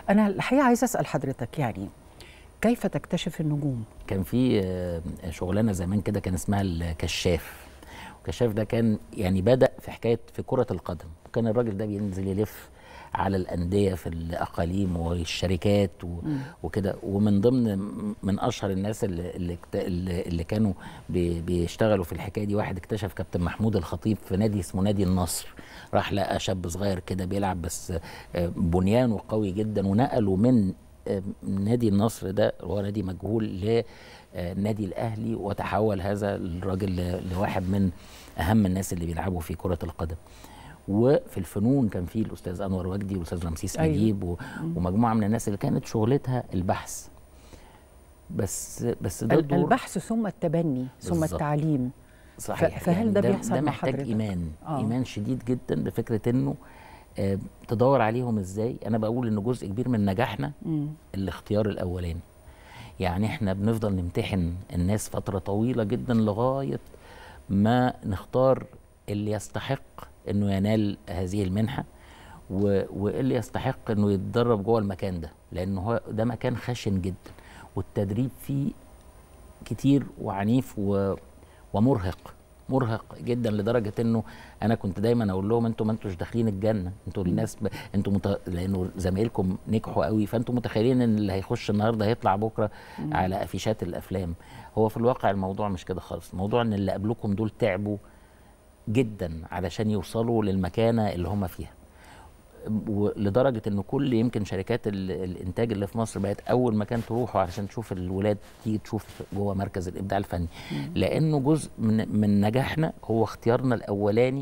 انا الحقيقه عايزه اسال حضرتك يعني كيف تكتشف النجوم كان في آه، شغلانه زمان كده كان اسمها الكشاف الكشاف ده كان يعني بدا في حكايه في كره القدم وكان الراجل ده بينزل يلف على الانديه في الاقاليم والشركات و- وكده ومن ضمن من اشهر الناس اللي اللي, اكت- اللي اللي كانوا بي- بيشتغلوا في الحكايه دي واحد اكتشف كابتن محمود الخطيب في نادي اسمه نادي النصر راح لقى شاب صغير كده بيلعب بس آه، بنيانه قوي جدا ونقله من آه، نادي النصر ده هو نادي مجهول للنادي الاهلي وتحول هذا الراجل ل- لواحد من اهم الناس اللي بيلعبوا في كره القدم وفي الفنون كان في الاستاذ انور وجدي والاستاذ رمسيس أيوة. نجيب و- ومجموعه من الناس اللي كانت شغلتها البحث بس بس ده ال- دور البحث ثم التبني ثم بالظبط. التعليم صحيح ف- فهل ده بيحصل ده مع محتاج حضرتك؟ ايمان آه. ايمان شديد جدا بفكره انه آه تدور عليهم ازاي انا بقول ان جزء كبير من نجاحنا مم. الاختيار الاولاني يعني احنا بنفضل نمتحن الناس فتره طويله جدا لغايه ما نختار اللي يستحق انه ينال هذه المنحه و- واللي يستحق انه يتدرب جوه المكان ده لان هو ده مكان خشن جدا والتدريب فيه كتير وعنيف و... ومرهق مرهق جدا لدرجه انه انا كنت دايما اقول لهم انتوا ما انتوش داخلين الجنه انتوا الناس ب... انتوا مت... لانه زمايلكم نجحوا قوي فانتوا متخيلين ان اللي هيخش النهارده هيطلع بكره على افيشات الافلام هو في الواقع الموضوع مش كده خالص الموضوع ان اللي قبلكم دول تعبوا جدا علشان يوصلوا للمكانه اللي هم فيها ولدرجه ان كل يمكن شركات ال- الانتاج اللي في مصر بقت اول مكان تروحوا علشان تشوف الولاد تيجي تشوف جوه مركز الابداع الفني لانه جزء من من نجاحنا هو اختيارنا الاولاني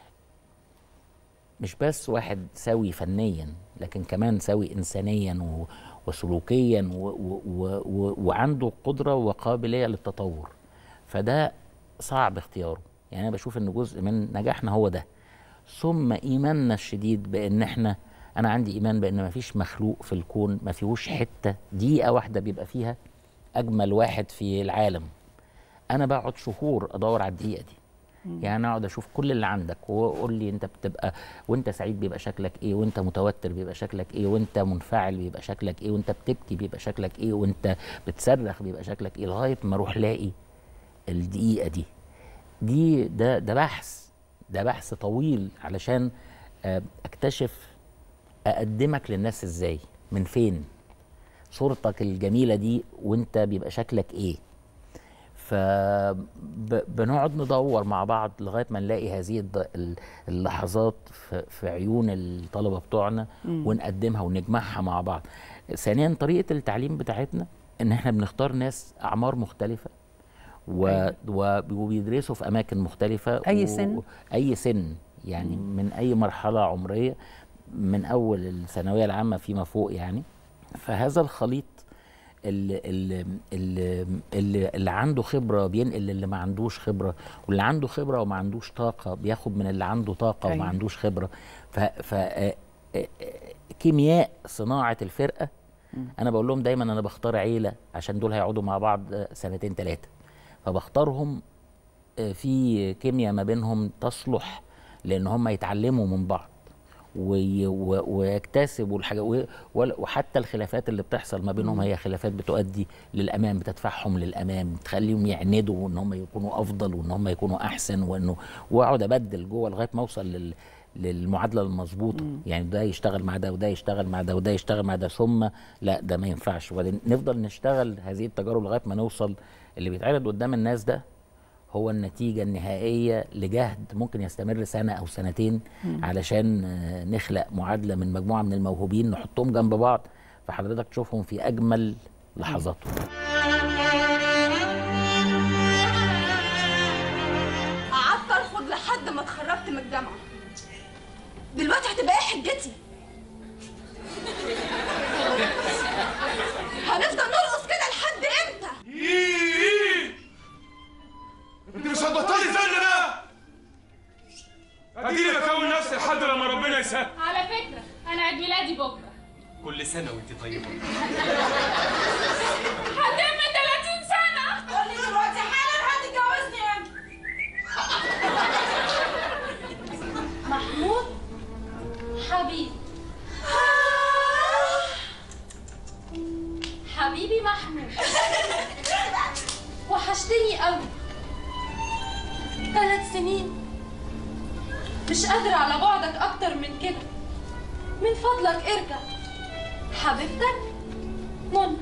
مش بس واحد سوي فنيا لكن كمان سوي انسانيا و- وسلوكيا و و و و وعنده قدره وقابليه للتطور فده صعب اختياره يعني انا بشوف ان جزء من نجاحنا هو ده ثم ايماننا الشديد بان احنا انا عندي ايمان بان ما فيش مخلوق في الكون ما فيهوش حته دقيقه واحده بيبقى فيها اجمل واحد في العالم انا بقعد شهور ادور على الدقيقه دي يعني انا اقعد اشوف كل اللي عندك وقول لي انت بتبقى وانت سعيد بيبقى شكلك ايه وانت متوتر بيبقى شكلك ايه وانت منفعل بيبقى شكلك ايه وانت بتبكي بيبقى شكلك ايه وانت بتصرخ بيبقى شكلك ايه لغايه ما اروح لاقي الدقيقه دي دي ده ده بحث ده بحث طويل علشان آه، اكتشف اقدمك للناس ازاي من فين صورتك الجميله دي وانت بيبقى شكلك ايه فبنقعد ندور مع بعض لغايه ما نلاقي هذه الد- ال- اللحظات في في عيون الطلبه بتوعنا ونقدمها ونجمعها مع بعض. ثانيا طريقه التعليم بتاعتنا ان احنا بنختار ناس اعمار مختلفه و... أيوة. و... وبيدرسوا في اماكن مختلفه أي و- سن؟ اي سن يعني من اي مرحله عمريه من اول الثانويه العامه فيما فوق يعني فهذا الخليط اللي, اللي, اللي, اللي, اللي عنده خبره بينقل للي ما عندوش خبره واللي عنده خبره وما عندوش طاقه بياخد من اللي عنده طاقه وما أيوة. عندوش خبره ف, ف آه، آه، آه، كيمياء صناعه الفرقه انا بقول لهم دايما انا بختار عيله عشان دول هيقعدوا مع بعض آه، سنتين ثلاثه فبختارهم آه، في كيمياء ما بينهم تصلح لان هم يتعلموا من بعض وي- و- ويكتسبوا الحاجه و- ولا- وحتى الخلافات اللي بتحصل ما بينهم هي خلافات بتؤدي للامام بتدفعهم للامام تخليهم يعندوا ان هم يكونوا افضل وان هم يكونوا احسن وانه واقعد ابدل جوه لغايه ما اوصل لل للمعادله المظبوطه يعني ده يشتغل مع ده وده يشتغل مع ده وده يشتغل مع ده ثم لا ده ما ينفعش وبعدين نفضل نشتغل هذه التجارب لغايه ما نوصل اللي بيتعرض قدام الناس ده هو النتيجة النهائية لجهد ممكن يستمر سنة أو سنتين علشان آه، نخلق معادلة من مجموعة من الموهوبين نحطهم جنب بعض فحضرتك تشوفهم في أجمل لحظاتهم قعدت ارفض لحد ما اتخرجت من الجامعه دلوقتي هتبقى ايه حجتي هنفضل نرقص كده لحد امتى انت مش هتبطلي زن ده اديني بكون نفسي لحد لما ربنا يسهل على فكرة أنا عيد ميلادي بكرة كل سنه وانت طيبه هتم 30 سنة قولي دلوقتي حالا هتتجوزني امتى محمود حبيبي حبيبي محمود وحشتني قوي ثلاث سنين مش قادرة على بعدك أكتر من كده من فضلك ارجع حبيبتك منى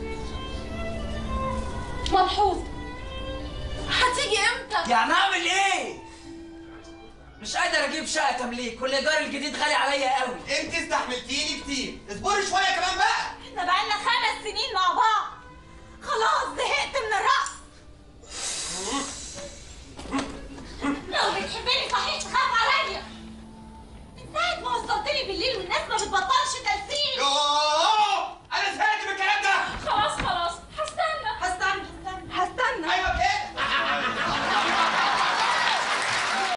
ملحوظ هتيجي امتى؟ يعني اعمل ايه؟ مش قادر اجيب شقه تمليك والايجار الجديد غالي عليا قوي انت استحملتيني كتير اصبري شويه كمان بقى احنا بقالنا خمس سنين مع بعض خلاص زهقت من الرقص لو بتحبني صحيح تخاف